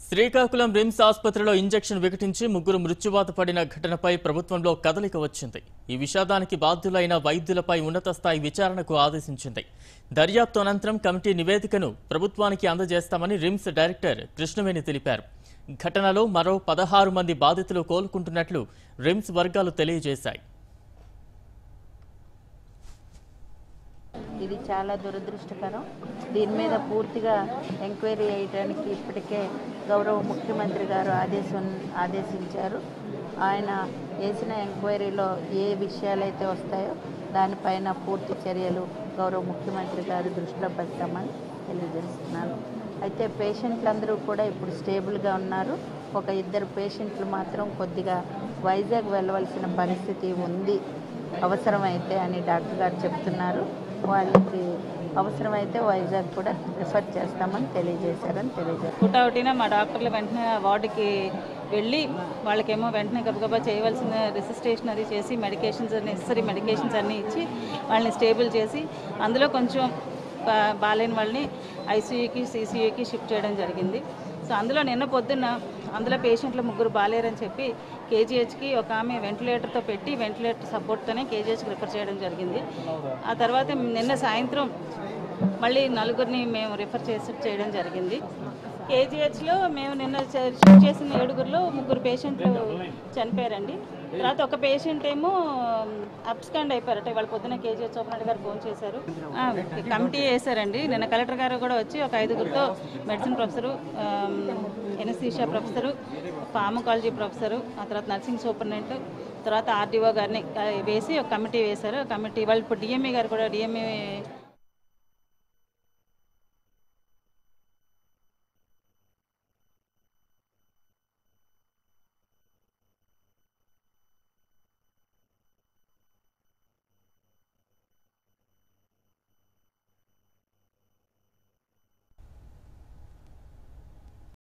శ్రీకాకుళం రిమ్స్ ఆసుపత్రిలో ఇంజెక్షన్ వికటించి ముగ్గురు మృత్యువాత పడిన ఘటనపై ప్రభుత్వంలో కదలిక వచ్చింది ఈ విషాదానికి బాధ్యులైన వైద్యులపై ఉన్నత స్థాయి విచారణకు ఆదేశించింది దర్యాప్తు అనంతరం కమిటీ నివేదికను ప్రభుత్వానికి అందజేస్తామని రిమ్స్ డైరెక్టర్ కృష్ణవేణి తెలిపారు ఘటనలో మరో పదహారు మంది బాధితులు కోలుకుంటున్నట్లు రిమ్స్ వర్గాలు తెలియజేశాయి ఇది చాలా దురదృష్టకరం దీని మీద పూర్తిగా ఎంక్వైరీ చేయడానికి ఇప్పటికే గౌరవ ముఖ్యమంత్రి గారు ఆదేశం ఆదేశించారు ఆయన చేసిన ఎంక్వైరీలో ఏ విషయాలైతే వస్తాయో దానిపైన పూర్తి చర్యలు గౌరవ ముఖ్యమంత్రి గారు దృష్టిలో పెడతామని తెలియజేస్తున్నాను అయితే పేషెంట్లందరూ కూడా ఇప్పుడు స్టేబుల్గా ఉన్నారు ఒక ఇద్దరు పేషెంట్లు మాత్రం కొద్దిగా వైజాగ్ వెళ్ళవలసిన పరిస్థితి ఉంది అవసరమైతే అని డాక్టర్ గారు చెప్తున్నారు వాళ్ళకి అవసరమైతే వైజాగ్ కూడా రిఫర్ చేస్తామని తెలియజేశారని తెలియజేస్తారు పుట్టావుటిన మా డాక్టర్లు వెంటనే వార్డుకి వెళ్ళి వాళ్ళకేమో వెంటనే గబగబా చేయవలసిన రిజిస్ట్రేషన్ అది చేసి మెడికేషన్స్ నెసరీ మెడికేషన్స్ అన్నీ ఇచ్చి వాళ్ళని స్టేబుల్ చేసి అందులో కొంచెం బా- బాలేని వాళ్ళని ఐసీయూకి సీసీయూకి షిఫ్ట్ చేయడం జరిగింది సో అందులో నిన్న పొద్దున్న అందులో పేషెంట్లు ముగ్గురు బాలేరని చెప్పి కేజీహెచ్కి ఒక ఆమె వెంటిలేటర్తో పెట్టి వెంటిలేటర్ సపోర్ట్తోనే కేజీహెచ్కి రిఫర్ చేయడం జరిగింది ఆ తర్వాత నిన్న సాయంత్రం మళ్ళీ నలుగురిని మేము రిఫర్ చేసి చేయడం జరిగింది కేజీహెచ్లో మేము నిన్న చే- షిఫ్ట్ చేసిన ఏడుగురిలో ముగ్గురు పేషెంట్లు చనిపోయారండి తర్వాత ఒక పేషెంట్ ఏమో అబ్స్కాండ్ అయిపోయారట ఇవాళ పొద్దున కేజీహెచ్ సోపనాథ్ గారు ఫోన్ చేశారు ఆ, కమిటీ వేశారండి నిన్న కలెక్టర్ గారు కూడా వచ్చి ఒక ఐదుగురితో medicine professor anaesthesia professor pharmacology professor ఆ తర్వాత నర్సింగ్ సూపరింటెండెంట్ తర్వాత ఆర్డీఓ గారిని ఆ, వేసి ఒక కమిటీ వేశారు ఆ కమిటీ వాళ్ళు ఇప్పుడు డిఎంఈ గారు కూడా డిఎంఈ